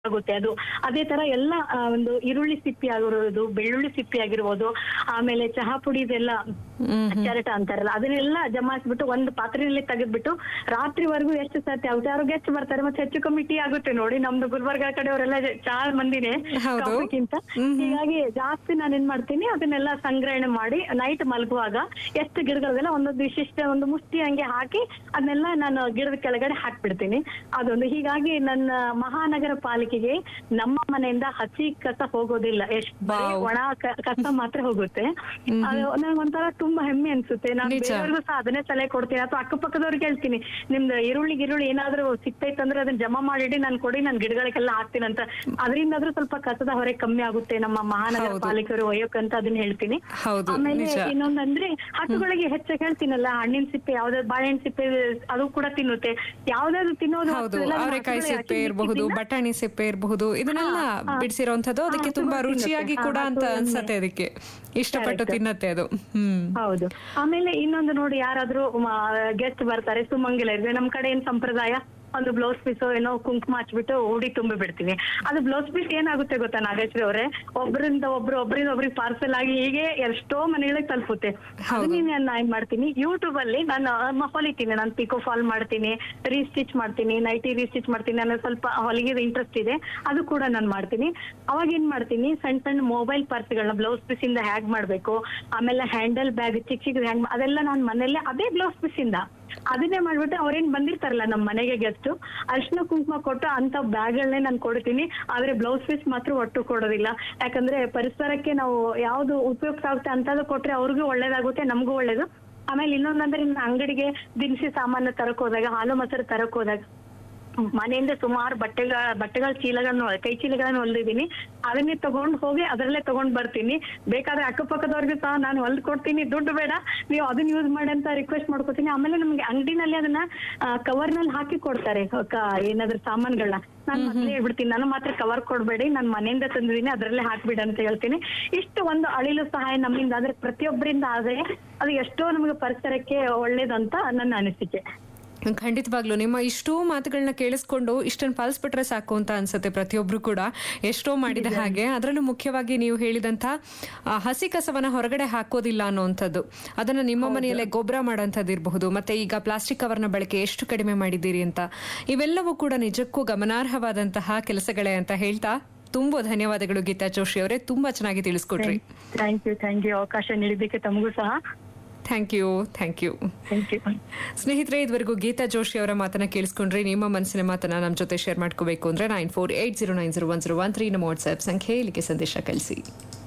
ಆಗುತ್ತೆ ಅದು ಅದೇ ತರ ಎಲ್ಲ ಆ, ಒಂದು ಈರುಳ್ಳಿ ಸಿಪ್ಪಿ ಆಗಿರೋದು ಬೆಳ್ಳುಳ್ಳಿ ಸಿಪ್ಪಿ ಆಗಿರ್ಬೋದು ಆಮೇಲೆ ಚಹಾ ಪುಡಿ ಇದೆಲ್ಲ ಚರಟ ಅಂತಾರಲ್ಲ ಅದನ್ನೆಲ್ಲ ಜಮಾಯಿಸ್ಬಿಟ್ಟು ಒಂದು ಪಾತ್ರೆಯಲ್ಲಿ ತೆಗೆದ್ಬಿಟ್ಟು ರಾತ್ರಿವರೆಗೂ ಎಷ್ಟು ಸರ್ತಿ ಯಾವ್ದಾರು ಗೆಸ್ಟ್ ಬರ್ತಾರೆ ಮತ್ತೆ ಹೆಚ್ಚು ಕಮ್ಮಿ ಟೀ ಆಗುತ್ತೆ ನೋಡಿ ನಮ್ದು ಗುಲ್ಬರ್ಗ ಕಡೆಯವರೆಲ್ಲ ಚಾ ಮಂದಿನೇ ಹೌದು. ಕಾಫಿಗಿಂತ ಹೀಗಾಗಿ ಜಾಸ್ತಿ ನಾನು ಏನ್ ಮಾಡ್ತೀನಿ ಅದನ್ನೆಲ್ಲ ಸಂಗ್ರಹಣೆ ಮಾಡಿ ನೈಟ್ ಮಲಗುವಾಗ ಎಷ್ಟು ಗಿಡಗಳಿಗೆಲ್ಲ ಒಂದೊಂದು ವಿಶಿಷ್ಟ ಒಂದು ಮುಷ್ಟಿ ಹಂಗೆ ಹಾಕಿ ಅದನ್ನೆಲ್ಲ ನಾನು ಗಿಡದ ಕೆಳಗಡೆ ಹಾಕ್ಬಿಡ್ತೀನಿ ಅದೊಂದು ಹೀಗಾಗಿ ನನ್ನ ಮಹಾನಗರ ಪಾಲಿಕೆಗೆ ನಮ್ಮ ಮನೆಯಿಂದ ಹಸಿ ಕಸ ಹೋಗೋದಿಲ್ಲ ಎಷ್ಟು ಬರೀ Wow. ಒಣ ಕ- ಕಸ ಮಾತ್ರ ಹೋಗುತ್ತೆ ಅದು ನಂಗೊಂಥರ ತುಂಬಾ ಹೆಮ್ಮೆ ಅನ್ಸುತ್ತೆ ನಾನು ನಿಜ. ಬೇರೆಯವ್ರಿಗೂ ಸಹ ಅದನ್ನೇ ಸಲಹೆ ಕೊಡ್ತೀನಿ ಅಥವಾ ಅಕ್ಕಪಕ್ಕದವ್ರಿಗೆ ಹೇಳ್ತೀನಿ ನಿಮ್ದು ಈರುಳ್ಳಿ ಗಿರುಳ್ಳಿ ಏನಾದ್ರೂ ಸಿಕ್ತೈತಂದ್ರೆ ಅದನ್ನ ಜಮಾ ಮಾಡಿಡಿ ನಾನು ಕೊಡಿ ನಾನು ಗಿಡಗಳಿಗೆಲ್ಲ ಹಾಕ್ತೀನಿ ಅಂತ ಅದರಿಂದಾದ್ರೂ ಸ್ವಲ್ಪ ಕಸದ ಹೊರೆ ಕಮ್ಮಿ ಆಗುತ್ತೆ ನಮ್ಮ ಮಹಾನಗರ ಹೌದು. ಪಾಲಿಕೆಯವರು ಒಯ್ಯೋಕಂತ ಅದನ್ನ ಹೇಳ್ತೀನಿ ಹೌದು, ಆಮೇಲೆ ನಿಜ. ಇನ್ನೊಂದಂದ್ರೆ ಹಸುಗಳಿಗೆ ಹೆಚ್ಚಾಗಿ ಹೇಳ್ತೀನಲ್ಲ ಹಣ್ಣಿನ ಸಿಪ್ಪೆ ಯಾವ್ದಾದ್ರು ಬಾಳೆಹಣ್ಣು ಸಿಪ್ಪೆ ಅದು ಕೂಡ ತಿನ್ನುತ್ತೆ ಯಾವ್ದಾದ್ರು ತಿನ್ನೋದು ಹೌದು ವಸ್ತು ಎಲ್ಲ ನಮ್ಮ ಅವರೆಕಾಯಿ ಹಸುಗಳಿಗೆ ಸಿಪ್ಪೆ ಹಾಕಿ ಇರಬಹುದು ಮಿಕ್ಕಿದ್ದನ್ನ ಬಟಾಣಿ ಸಿಪ್ಪೆ ಇರಬಹುದು ಇದನ್ನೆಲ್ಲ ಹಾ. ಬಿಡಿಸಿರೋಂಥದ್ದು ಅದಕ್ಕೆ ಹಾ, ತುಂಬಾ ಹಸುಗಳು ರುಚಿಯಾಗಿ ತಿನ್ನುತ್ತೆ. ಕೂಡ ಹಾ, ಅಂತ ಹಸುಗಳು ಅನ್ಸತ್ತೆ ಅದಕ್ಕೆ ಇಷ್ಟಪಟ್ಟು Correct. ತಿನ್ನತ್ತೆ ಅದು ಹ್ಮ್ ಹೌದು ಆಮೇಲೆ ಇನ್ನೊಂದು ನೋಡಿ ಯಾರಾದ್ರೂ ಗೆಸ್ಟ್ ಬರ್ತಾರೆ ಸುಮಂಗಿಲ ಇದ್ರೆ ನಮ್ ಕಡೆ ಏನ್ ಸಂಪ್ರದಾಯ ಒಂದು ಬ್ಲೌಸ್ ಪೀಸ್ ಏನೋ ಕುಂಕುಮ ಹಚ್ಬಿಟ್ಟು ಉಡಿ ತುಂಬಿ ಬಿಡ್ತೀನಿ ಅದು ಬ್ಲೌಸ್ ಪೀಸ್ ಏನಾಗುತ್ತೆ ಗೊತ್ತಾ ನಾಗೇಶ್ವರಿ ಅವರೇ ಒಬ್ಬರಿಂದ ಒಬ್ರು ಒಬ್ರಿಂದ ಒಬ್ರಿಗೆ ಪಾರ್ಸಲ್ ಆಗಿ ಹೀಗೆ ಎಷ್ಟೋ ಮನೆಗಳಿಗೆ ತಲುಪುತ್ತೆ ಹೌದು. ಅದನ್ನ ನಾನು ಏನ್ ಮಾಡ್ತೀನಿ ಯೂಟ್ಯೂಬ್ ಅಲ್ಲಿ ನಾನು ಮ- ಹೊಲಿತೀನಿ ನಾನು ಪಿಕೋ ಫಾಲ್ ಮಾಡ್ತೀನಿ ರೀಸ್ಟಿಚ್ ಮಾಡ್ತೀನಿ ನೈಟಿ ರೀಸ್ಟಿಚ್ ಮಾಡ್ತೀನಿ ನಾನು ಸ್ವಲ್ಪ ಹೊಲಿಗೆ ಇಂಟ್ರೆಸ್ಟ್ ಇದೆ ಅದು ಕೂಡ ನಾನು ಮಾಡ್ತೀನಿ ಅವಾಗ ಏನ್ ಮಾಡ್ತೀನಿ ಸಣ್ಣ ಸಣ್ಣ ಮೊಬೈಲ್ ಪರ್ಸ್ಗಳನ್ನ ಬ್ಲೌಸ್ ಪೀಸ್ ಇಂದ ಹ್ಯಾಗ್ ಮಾಡ್ಬೇಕು ಆಮೇಲೆ ಹ್ಯಾಂಡಲ್ ಬ್ಯಾಗ್ ಚಿಕ್ಕ ಚಿಕ್ಕ ಹ್ಯಾಂಗ್ ಅದೆಲ್ಲ ನಾನು ಮನೆಯಲ್ಲೇ ಅದೇ ಬ್ಲೌಸ್ ಪೀಸ್ ಇಂದ ಅದನ್ನೇ ಮಾಡ್ಬಿಟ್ಟು ಅವ್ರೇನ್ ಬಂದಿರ್ತಾರಲ್ಲ ನಮ್ಮ ಮನೆಗೆ ಗೆಸ್ಟ್ ಅರ್ಶಿನ ಕುಂಕುಮ ಕೊಟ್ಟು ಅಂತ ಬ್ಯಾಗ್ಗಳನ್ನೇ ನಾನು ಕೊಡ್ತೀನಿ ಆದ್ರೆ ಬ್ಲೌಸ್ ಪೀಸ್ ಮಾತ್ರ ಒಟ್ಟು ಕೊಡೋದಿಲ್ಲ ಯಾಕಂದ್ರೆ ಪರಿಸರಕ್ಕೆ ನಾವು ಯಾವ್ದು ಉಪಯುಕ್ತ ಆಗುತ್ತೆ ಅಂತದ್ದು ಕೊಟ್ರೆ ಅವ್ರಿಗೂ ಒಳ್ಳೇದಾಗುತ್ತೆ ನಮಗೂ ಒಳ್ಳೇದು ಆಮೇಲೆ ಇನ್ನೊಂದಂದ್ರೆ ಇನ್ನು ಅಂಗಡಿಗೆ ದಿನಸಿ ಸಾಮಾನು ತರಕ್ ಹೋದಾಗ ಹಾಲು ಮೊಸರು ತರಕ್ ಹೋದಾಗ ಮನೆಯಿಂದ ಸುಮಾರು ಬಟ್ಟೆಗಳ ಬಟ್ಟೆಗಳ ಚೀಲಗಳನ್ನು ಕೈ ಚೀಲಗಳನ್ನು ಹೊಲ್ದಿದ್ದೀನಿ ಅದನ್ನೇ ತಗೊಂಡ್ ಹೋಗಿ ಅದರಲ್ಲೇ ತಗೊಂಡ್ ಬರ್ತೀನಿ ಬೇಕಾದ್ರೆ ಅಕ್ಕಪಕ್ಕದವ್ರಿಗೆ ಸಹ ನಾನು ಹೊಲ್ದ್ ಕೊಡ್ತೀನಿ ದುಡ್ಡು ಬೇಡ ನೀವು ಅದನ್ನ ಯೂಸ್ ಮಾಡಿ ಅಂತ ರಿಕ್ವೆಸ್ಟ್ ಮಾಡ್ಕೊತೀನಿ ಆಮೇಲೆ ನಮ್ಗೆ ಅಂಗಡಿನಲ್ಲಿ ಅದನ್ನ ಕವರ್ ನಲ್ಲಿ ಹಾಕಿ ಕೊಡ್ತಾರೆ ಕ- ಏನಾದ್ರು ಸಾಮಾನ್ಗಳನ್ನ ನಾನು ಮೊದಲೇ ಹೇಳ್ಬಿಡ್ತೀನಿ ನಾನು ಮಾತ್ರ ಕವರ್ ಕೊಡ್ಬೇಡಿ ನಾನು ಮನೆಯಿಂದ ತಂದಿದ್ದೀನಿ ಅದರಲ್ಲೇ ಹಾಕ್ಬಿಡಿ ಅಂತ ಹೇಳ್ತೀನಿ ಇಷ್ಟು ಒಂದು ಅಳಿಲು ಸಹಾಯ ನಮ್ಮಿಂದ ಆದ್ರೆ ಪ್ರತಿಯೊಬ್ಬರಿಂದ ಆದ್ರೆ ಅದು ಎಷ್ಟೋ ನಮಗೆ ಪರಿಸರಕ್ಕೆ ಒಳ್ಳೇದಂತ ನನ್ನ ಅನಿಸಿಕೆ ಖಂಡಿತವಾಗ್ಲು ನಿಮ್ಮ ಇಷ್ಟೋ ಮಾತುಗಳನ್ನ ಕೇಳಿಸ್ಕೊಂಡು ಇಷ್ಟನ್ನು ಪಾಲಿಸ್ಬಿಟ್ರೆ ಸಾಕು ಅಂತ ಅನ್ಸುತ್ತೆ ಪ್ರತಿಯೊಬ್ರು ಕೂಡ ಎಷ್ಟೋ ಮಾಡಿದ ಹಾಗೆ ಅದರಲ್ಲೂ ಮುಖ್ಯವಾಗಿ ನೀವು ಹೇಳಿದಂತ ಆ, ಹಸಿ ಕಸವನ್ನ ಹೊರಗಡೆ ಹಾಕೋದಿಲ್ಲ ಅನ್ನೋಂಥದ್ದು ಅದನ್ನ ನಿಮ್ಮ ಮನೆಯಲ್ಲೇ ಗೊಬ್ಬರ ಮಾಡೋಂಥದ್ದು ಇರಬಹುದು ಮತ್ತೆ ಈಗ ಪ್ಲಾಸ್ಟಿಕ್ ಕವರ್ನ ಬಳಕೆ ಎಷ್ಟು ಕಡಿಮೆ ಮಾಡಿದ್ದೀರಿ ಅಂತ ಇವೆಲ್ಲವೂ ಕೂಡ ನಿಜಕ್ಕೂ ಗಮನಾರ್ಹವಾದಂತಹ ಕೆಲಸಗಳೇ ಅಂತ ಹೇಳ್ತಾ ತುಂಬಾ ಧನ್ಯವಾದಗಳು ಗೀತಾ ಜೋಶಿ ಅವರೇ ತುಂಬಾ ಚೆನ್ನಾಗಿ ತಿಳಿಸ್ಕೊಟ್ರಿ ಥ್ಯಾಂಕ್ ಯು ಥ್ಯಾಂಕ್ ಯು ಅವಕಾಶ ನೀಡಿದ್ದಕ್ಕೆ ತಮಗೂ ಸಹ thank you thank you thank you ಸ್ನೇಹಿತರೆ ಇದುವರೆಗೂ ಗೀತಾ ಜೋಶಿ ಅವರ ಮಾತನ್ನ ಕೇಳಿಸ್ಕೊಂಡ್ರೆ ನಿಮ್ಮ ಮನಸ್ಸಿನ ಮಾತನ್ನ ನಮ್ಮ ಜೊತೆ ಶೇರ್ ಮಾಡ್ಕೋಬೇಕು ಅಂದ್ರೆ nine four eight zero nine zero one zero one three ನಮ್ಮ ವಾಟ್ಸ್ಆಪ್ ಸಂಖ್ಯೆ ಇಲ್ಲಿಗೆ ಸಂದೇಶ ಕಳಿಸಿ